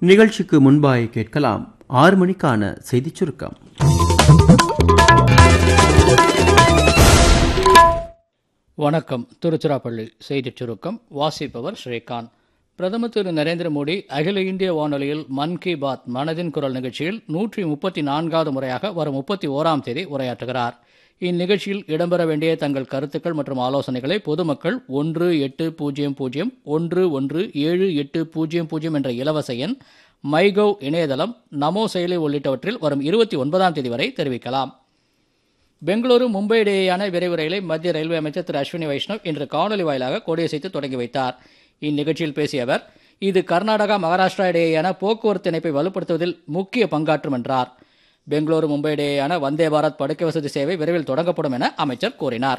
நிகழ்ச்சிக்கு முன்பாய் கேட்கலாம் ஆறு மணிக்கான செய்திச் சுருக்கம் வணக்கம் திருச்சிராப்பள்ளி செய்திச் சுருக்கம் வாசிப்பவர் ஸ்ரீகாந்த் பிரதமர் திரு நரேந்திர மோடி அகில இந்திய வானொலியில் மன் கி பாத் மனதின் குரல் நிகழ்ச்சியில் நூற்றி முப்பத்தி நான்காவது முறையாக வரும் முப்பத்தி ஓராம் தேதி உரையாற்றுகிறார் இந்நிகழ்ச்சியில் இடம்பெற வேண்டிய தங்கள் கருத்துக்கள் மற்றும் ஆலோசனைகளை பொதுமக்கள் ஒன்று எட்டு பூஜ்ஜியம் பூஜ்ஜியம் ஒன்று ஒன்று ஏழு எட்டு பூஜ்ஜியம் பூஜ்ஜியம் என்ற இலவச எண் மைகவ் இணையதளம் நமோ செயலி உள்ளிட்டவற்றில் வரும் இருபத்தி ஒன்பதாம் தேதி வரை தெரிவிக்கலாம் பெங்களூரு மும்பை இடையேயான விரைவு ரயிலை மத்திய ரயில்வே அமைச்சர் திரு அஸ்வினி வைஷ்ணவ் இன்று காணொலி வாயிலாக கொடியசைத்து தொடங்கி வைத்தார் இந்நிகழ்ச்சியில் பேசிய அவர் இது கர்நாடகா மகாராஷ்டிரா இடையேயான போக்குவரத்து இணைப்பை வலுப்படுத்துவதில் முக்கிய பங்காற்றும் என்றார் பெங்களூரு மும்பை இடையேயான வந்தே பாரத் படுக்கை வசதி சேவை விரைவில் தொடங்கப்படும் என அமைச்சர் கூறினார்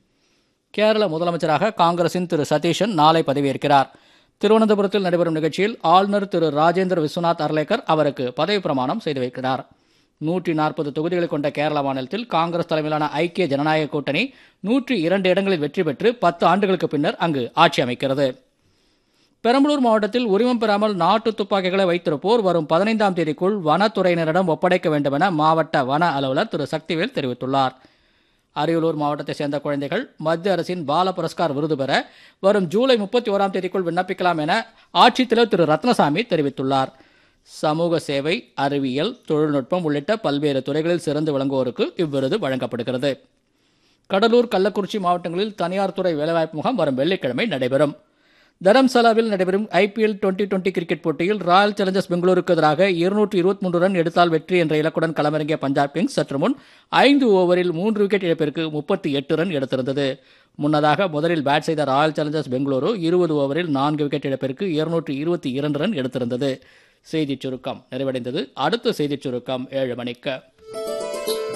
கேரள முதலமைச்சராக காங்கிரசின் திரு சதீஷன் நாளை பதவியேற்கிறார் திருவனந்தபுரத்தில் நடைபெறும் நிகழ்ச்சியில் ஆளுநர் திரு ராஜேந்திர விஸ்வநாத் அர்லேக்கர் அவருக்கு பதவி பிரமாணம் செய்து வைக்கிறார் நூற்றி நாற்பது தொகுதிகளை கொண்ட கேரள மாநிலத்தில் காங்கிரஸ் தலைமையிலான ஐக்கிய ஜனநாயக கூட்டணி நூற்றி இரண்டு இடங்களில் வெற்றி பெற்று பத்து ஆண்டுகளுக்கு பின்னர் அங்கு ஆட்சி அமைக்கிறது பெரம்பலூர் மாவட்டத்தில் உரிமம் பெறாமல் நாட்டு துப்பாக்கிகளை வைத்திருப்போர் வரும் பதினைந்தாம் தேதிக்குள் வனத்துறையினரிடம் ஒப்படைக்க வேண்டும் என மாவட்ட வன அலுவலர் திரு சக்திவேல் தெரிவித்துள்ளார் அரியலூர் மாவட்டத்தைச் சேர்ந்த குழந்தைகள் மத்திய அரசின் பால புரஸ்கார் விருது பெற வரும் ஜூலை முப்பத்தி ஓராம் தேதிக்குள் விண்ணப்பிக்கலாம் என ஆட்சித்தலைவர் திரு ரத்னசாமி தெரிவித்துள்ளார் சமூக சேவை அறிவியல் தொழில்நுட்பம் உள்ளிட்ட பல்வேறு துறைகளில் சிறந்து விளங்குவோருக்கு இவ்விருது வழங்கப்படுகிறது கடலூர் கள்ளக்குறிச்சி மாவட்டங்களில் தனியார் துறை வேலைவாய்ப்பு முகாம் வரும் வெள்ளிக்கிழமை நடைபெறும் தரம்சலாவில் நடைபெறும் ஐபிஎல் டுவெண்டி டுவெண்டி கிரிக்கெட் போட்டியில் ராயல் சேலஞ்சர்ஸ் பெங்களூருக்கு எதிராக இருநூற்று இருபத்தி மூன்று ரன் எடுத்தால் வெற்றி என்ற இலக்குடன் களமிறங்கிய பஞ்சாப் கிங்ஸ் சற்று முன் ஐந்து ஓவரில் மூன்று விக்கெட் இழப்பிற்கு முப்பத்தி எட்டு ரன் எடுத்திருந்தது முன்னதாக முதலில் பேட் செய்த ராயல் சேலஞ்சர்ஸ் பெங்களூரு இருபது ஓவரில் நான்கு விக்கெட் இழப்பிற்கு இருநூற்று இருபத்தி இரண்டு ரன் எடுத்திருந்தது செய்திச் சுருக்கம் நிறைவடைந்தது அடுத்த செய்திச் சுருக்கம் ஏழு மணிக்கு